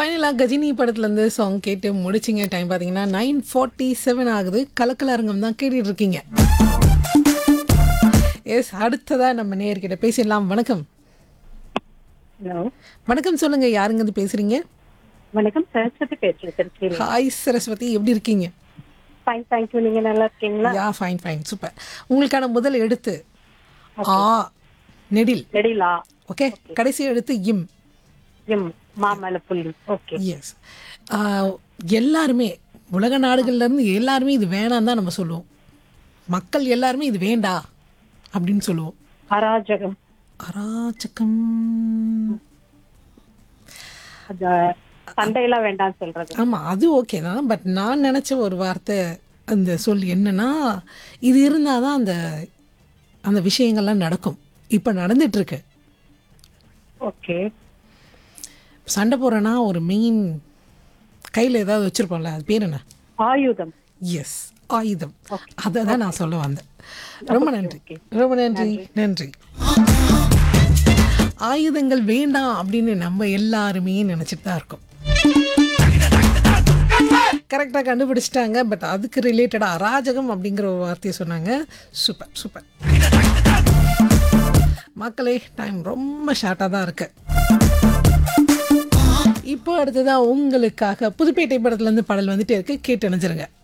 ஃபைனலாக கஜினி படத்துலேருந்து சாங் கேட்டு முடிச்சிங்க டைம் பார்த்தீங்கன்னா நைன் ஃபார்ட்டி செவன் ஆகுது கலக்கல அரங்கம் தான் கேட்டுட்டு இருக்கீங்க எஸ் அடுத்ததாக நம்ம நேர்கிட்ட பேசிடலாம் வணக்கம் ஹலோ வணக்கம் சொல்லுங்க யாருங்க இருந்து பேசுறீங்க வணக்கம் சரஸ்வதி பேசுறேன் திருச்சியில் ஹாய் சரஸ்வதி எப்படி இருக்கீங்க ஃபைன் தேங்க்யூ நீங்க நல்லா இருக்கீங்களா யா ஃபைன் ஃபைன் சூப்பர் உங்களுக்கான முதல் எழுத்து ஆ நெடில் ரெடிலா ஓகே கடைசி எழுத்து இம் எம் மாமலை புள்ளி ஓகே எஸ் எல்லாருமே உலக நாடுகள்ல இருந்து எல்லாருமே இது வேணாம் தான் நம்ம சொல்லுவோம் மக்கள் எல்லாருமே இது வேண்டா அப்படின்னு சொல்லுவோம் அராஜகம் அராச்சகம் அது சண்டையெல்லாம் வேண்டாம்னு சொல்றது ஆமாம் அது ஓகே தான் பட் நான் நினச்ச ஒரு வார்த்தை அந்த சொல் என்னன்னா இது இருந்தால் தான் அந்த அந்த விஷயங்கள்லாம் நடக்கும் இப்போ நடந்துட்டுருக்கு ஓகே சண்டை போடுறேன்னா ஒரு மெயின் கையில் ஏதாவது வச்சுருப்போம்ல அது பேர் என்ன ஆயுதம் எஸ் ஆயுதம் அதை தான் நான் சொல்ல வந்தேன் ரொம்ப நன்றி ரொம்ப நன்றி நன்றி ஆயுதங்கள் வேண்டாம் அப்படின்னு நம்ம எல்லாருமே நினச்சிட்டு தான் இருக்கோம் கரெக்டாக கண்டுபிடிச்சிட்டாங்க பட் அதுக்கு ரிலேட்டடாக அராஜகம் அப்படிங்கிற ஒரு வார்த்தையை சொன்னாங்க சூப்பர் சூப்பர் மக்களே டைம் ரொம்ப ஷார்ட்டாக தான் இருக்கு இப்போ அடுத்ததாக உங்களுக்காக புதுப்பேட்டை படத்துலேருந்து பாடல் வந்துட்டே இருக்கு கேட்டு அணைஞ்சிருங்க